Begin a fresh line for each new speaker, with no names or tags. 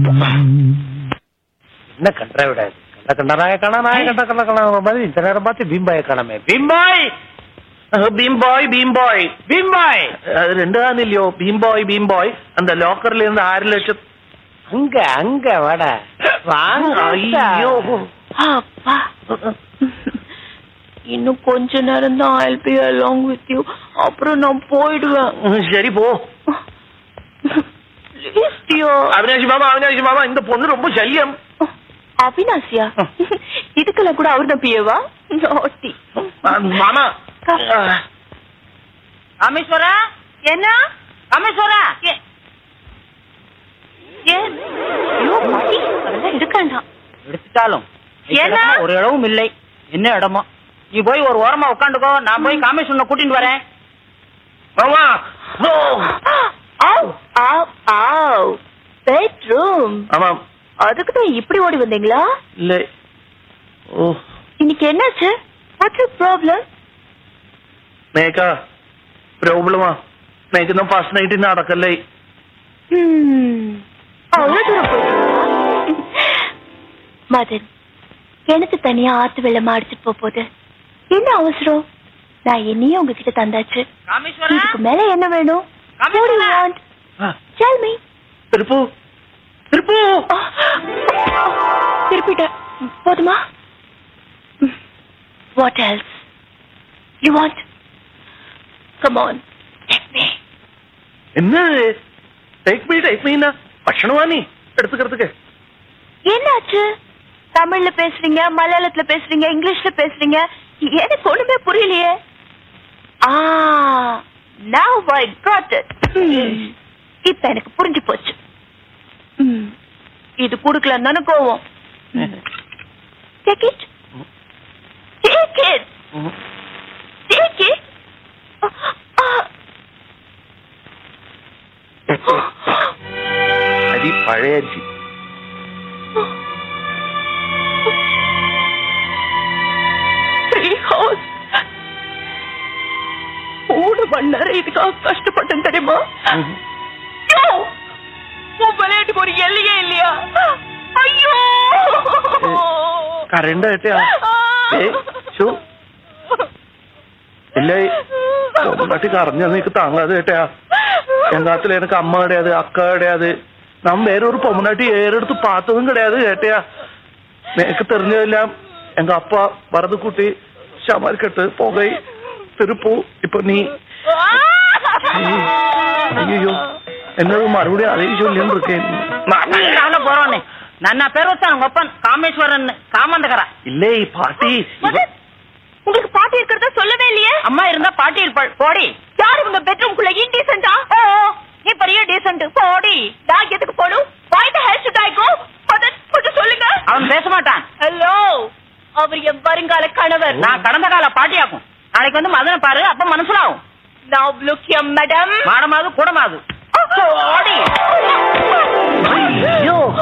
என்ன கண்டா விடாது கண்ட கண்ட நாய காணா நாய கண்ட கண்ட காணா மாதிரி இந்த நேரம் பார்த்து பீம்பாய காணாமே பீம்பாய்
பீம் பாய் பீம் பாய்
பீம்பாய்
அது ரெண்டு தான் இல்லையோ பீம் பாய் பீம் பாய் அந்த லாக்கர்ல இருந்து ஆறு லட்சம்
அங்க அங்க வாட வாங்க
ஐயோ
அப்பா இன்னும் கொஞ்ச நேரம் தான் I be along with you அப்புறம் நான் போயிடுவேன்
சரி போ
Please, dear.
அவினாஷி மாமா அவினாஷி மாமா இந்த பொண்ணு ரொம்ப சல்யம்
அவினாசியா இதுக்கெல்லாம் கூட அவர் தான் பியவா நாட்டி
மாமா
ராமேஸ்வரா
என்ன
ராமேஸ்வரா
ஏன் ஐயோ பாட்டி அதெல்லாம் எடுக்காண்டாம்
எடுத்துட்டாலும்
என்ன?
ஒரு இடமும் இல்லை என்ன இடமோ நீ போய் ஒரு ஓரமா உட்காந்துக்கோ நான் போய் காமேஸ்வரனை கூட்டிட்டு வரேன்
மாமா நோ
ஆவ் ஆவ் ஆவ் பெட்ரூம்
ஆமா
அதுக்கு தான் இப்படி ஓடி வந்தீங்களா
இல்ல ஓ
இன்னைக்கு என்னாச்சு வாட்ஸ் ப்ராப்ளம்
മേക്ക പ്രോബ്ലമാ മേക്കുന്ന ഫസ്റ്റ് നൈറ്റ് നടക്കല്ലേ
அவ்வளவு தூரம் போயிட்டீங்களா? மதன் எனக்கு தனியா ஆத்து வெள்ளமா அடிச்சுட்டு போக போகுது என்ன அவசரம் நான் என்னையும் உங்ககிட்ட தந்தாச்சு
ராமேஸ்வரா
இதுக்கு மேல என்ன வேணும் What do you
ராமேஸ்வரா
want? Tell me.
திருப்பு திருப்பு
திருப்பிட்டேன் போதுமா what else you want come on take me
என்ன டேக் மீ டேக் மீ ഭക്ഷണമാ നീ എടുത്തുக்கிறதுக்கு
என்னாச்சு தமிழ்ல பேசுறீங்க மலையாளத்துல பேசுறீங்க இங்கிலீஷ்ல பேசுறீங்க எனக்கு ஒண்ணுமே புரியலையே ஆ now I got it ம், இப்ப எனக்கு புரிஞ்சு போச்சு ம், இது குடுக்கலன்னு தானே கோவம் take it take it take it
അരി പഴയ അരി
ஃப்ரீ ஹவுஸ் மூணு மணி நேரம் இதுக்காக கஷ்டப்பட்டேன் தெரியுமா யோ, உன் விளையாட்டுக்கு ஒரு எல்லையே இல்லையா ஐயோ
കരണ്ട കേട്ടാ ഏയ്, ഷോ. ഇല്ല പൊന്നാട്ടി കറഞ്ഞ നിനക്ക് താങ്ങാതെ കേട്ടാ எங்காத்துல எனக்கு அம்மா கிடையாது அக்கா கிடையாது நம்ம வேற ஒரு பொம்மநாட்டி ஏறெடுத்து பார்த்ததும் கிடையாது கேட்டியா எனக்கு தெரிஞ்சதெல்லாம் எங்க அப்பா வரதுக்குட்டி சமாளிக்கட்டு புகை திருப்பு இப்ப நீ ஐயோ என்னது மறுபடியும் அதையும் சொல்லின்னு இருக்கேன்
நானே போறோன்னு ನನ್ನ பேர் வச்சான் உங்க அப்பன் காமேஸ்வரன் காமந்தகரா
இல்லை பாட்டி இவ-
உங்களுக்கு பாட்டி இருக்கிறத சொல்லவே இல்லையே
அம்மா இருந்தா பாட்டி இருப்பாள் போடி
யார் உங்க பெட்ரூம்குள்ள இன்டீசென்டா நீ பெரிய டீசென்ட் போடி நான் எதுக்கு போடும் why the hell should I go Madan கொஞ்சம் சொல்லுங்க
அவன் பேச மாட்டான்
ஹலோ அவர் என் வருங்கால கணவர்
நான் கடந்த கால பாட்டியாக்கும் நாளைக்கு வந்து மதனை பாரு அப்ப மனசுலாவும்
now look here madam
மாடமாவது கூடமாவது போடி
ஐயோ